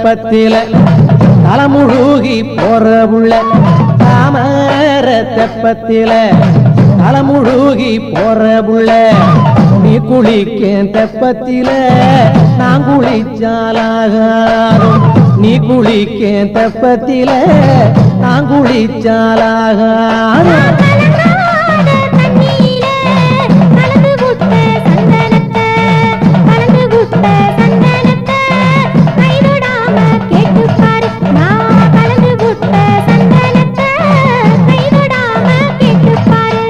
தெப்பத்தில தலைமுழுகி போற புள்ள தாமர தெப்பத்தில தலைமுழுகி போற புள்ள நீ குளிக்க தெப்பத்தில நான் குளிச்சாலாகாதும் நீ குளிக்க தெப்பத்தில நான் குளிச்சாலாகாதும் தண்ணியிலே கலந்து விட்ட சந்தனத்தை கலந்து விட்ட சந்தனத்தை கைவிடாம கேட்டுப் பாரு நான் கலந்து விட்ட சந்தனத்தை கைவிடாம கேட்டுப் பாரு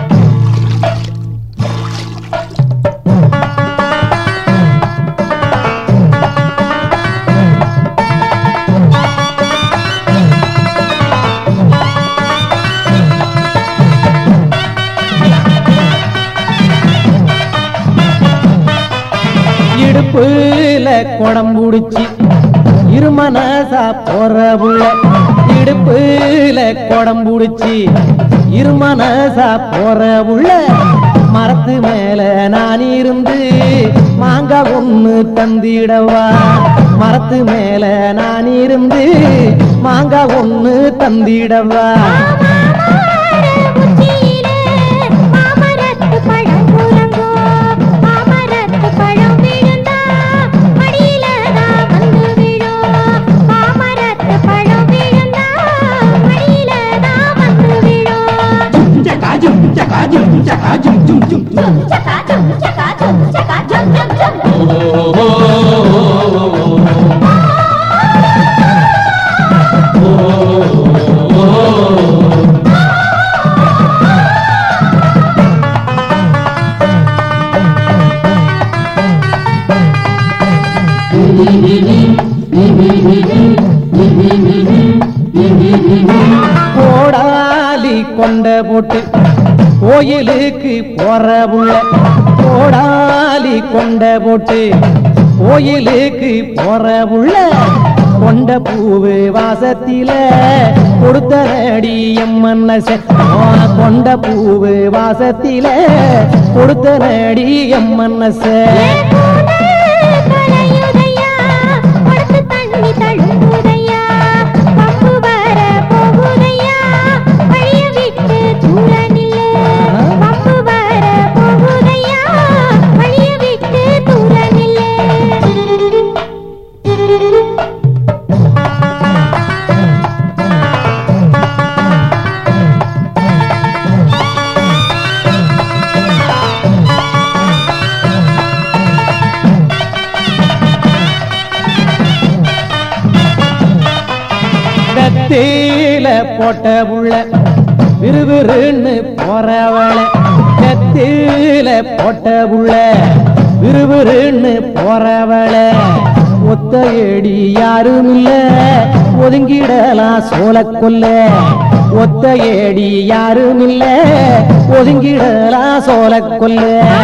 இடுப்புல குடம் புடிச்சு இருமனசா போற புள்ள இடுப்புல குடம் புடிச்சு இருமனசா போற புள்ள மரத்து மேல நான் இருந்து மாங்காய் ஒண்ணு தந்திடவா மரத்து மேல நான் இருந்து மாங்காய் ஒண்ணு தந்திடவா உச்சியிலே மாமரத்து பழம் குலங்கோ மாமரத்து பழம் விழுந்தா மடியில தான் வந்து விழும் மாமரத்து பழம் விழுந்தா மடியில தான் வந்து விழும் சக்கா ஜும் சக்கா ஜும் சக்கா ஜும் ஜும் ஜும் ஜும் சக்கா ஜும் சக்கா ஜும் சக்கா ஜும் ஜும் ஜும் கோடாலி கொண்ட போட்டு கோயிலுக்கு போற புள்ள கோடாலி கொண்ட போட்டு கோயிலுக்கு போற புள்ள கொண்ட பூவு வாசத்தில கொடுத்த நடி எம்மன்ன கொண்ட பூவு வாசத்தில கொடுத்த நடி எம்மன்ன கலையுதையா கொடுத்து தண்ணி தழும்புதையா பம்பு வர போகுதையா வழிய விட்டு தூர நில்லு பம்பு வர போகுதையா வழிய விட்டு தூர நில்லு கத்தியில போட்ட புள்ள விறுவிறுன்னு போறவள கத்தியில போட்ட புள்ள விறுவிறுன்னு போறவள ஒத்த ஏடி யாரும் இல்ல ஒதுங்கிடலாம் சோல கொல்ல ஒத்த ஏடி யாரும் இல்ல ஒதுங்கிடலாம் சோல கொல்ல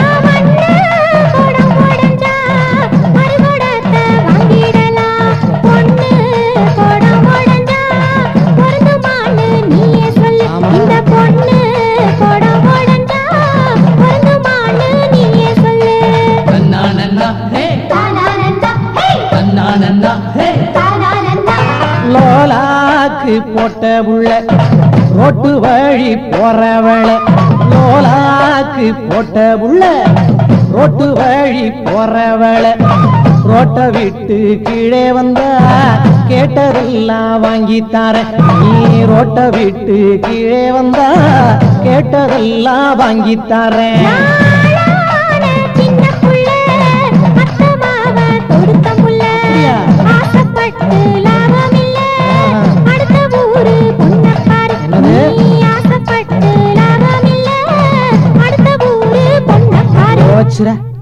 குடம் உடைஞ்சா மறுகுடத்தை வாங்கிடலாம். பொண்ணு குடம் உடைஞ்சா பொருந்துமான்னு நீயே சொல்லு. ஆமா. இந்த பொண்ணு குடம் உடைஞ்சா பொருந்துமான்னு நீயே சொல்லு. தன்னானன்னா ஹே தானானந்தா, ஹே! தன்னானன்னா ஹே தானானந்தா. லோலாக்கு போட்ட புள்ள ரோட்டு வழி போறவள லோலாக்கு போட்ட புள்ள ரோட்டு வழி போறவள ரோட்டை விட்டு கீழே வந்தா கேட்டதெல்லாம் வாங்கி தரேன் நீ ரோட்டை விட்டு கீழே வந்தா கேட்டதெல்லாம் வாங்கி தரேன் நாளான சின்ன புள்ள, அத்தை மாவ தொடுத்த புள்ள. அப்படியா? ஆசைப்பட்டு லாபமில்ல. ஆஹா. அடுத்த ஊரு பொண்ணப் பாரு. என்னது? நீ ஆசைப்பட்டு லாபமில்ல. அடுத்த ஊரு பொண்ணப் பாரு. போச்சுடா